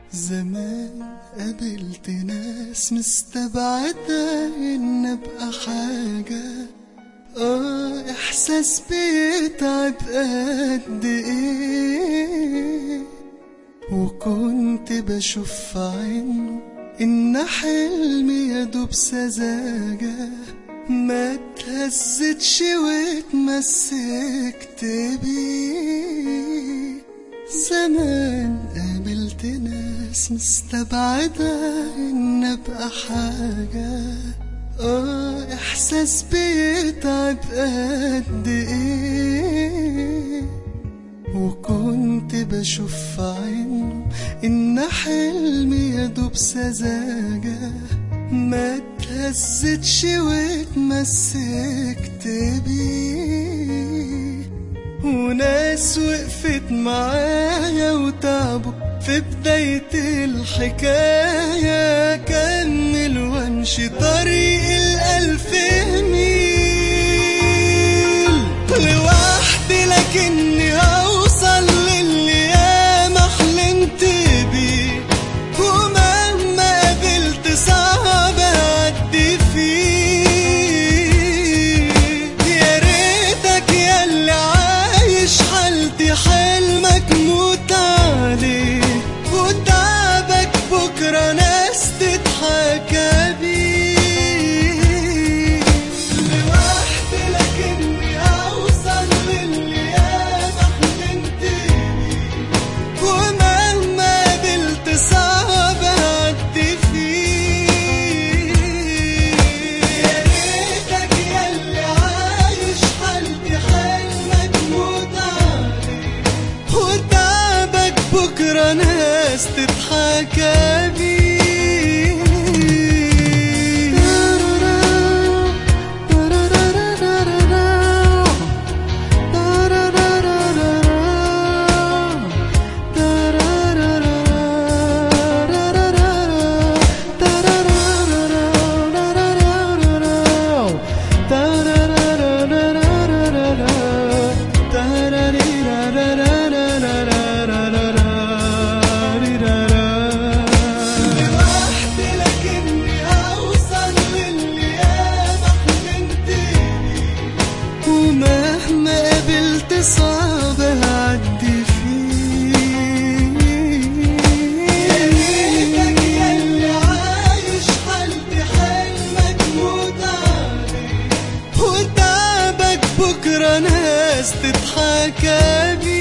زمان قابلت ناس مستبعدة إن أبقى حاجة آه إحساس بيتعب قد إيه وكنت بشوف في عينه إن حلمي يدوب سذاجة ما اتهزتش واتمسكت بيه زمان قابلت ناس مستبعدة إن أبقى حاجة آه إحساس بيتعب قد إيه وكنت بشوف في عينه إن حلمي يدوب سذاجة ما اتهزتش واتمسكت بيه وناس وقفت معايا وتعبوا في بداية الحكاية كمل وامشي طريق الألف ميل لوحدي لكني هوصل للي ياما حلمت بيه ومهما قابلت صعب أعدي فيه يا ريتك ياللي عايش حالتي حلمك موت عليه وتعبك بكرة ناس تضحك بيه لوحدي لكني هوصل للي ياما حلمت بيه ومهما قابلت صعب أعدي فيه يا ريتك ياللي عايش حالتي حلمك موت عليه وتعبك بكرة ناس تضحك لوحدي لكني هوصل للي ياما حلمت بيه ومهما قابلت صعب أعدي فيه يا ريتك ياللي عايش حالتي حلمك موت عليه وتعبك بكرة ناس تضحك بيه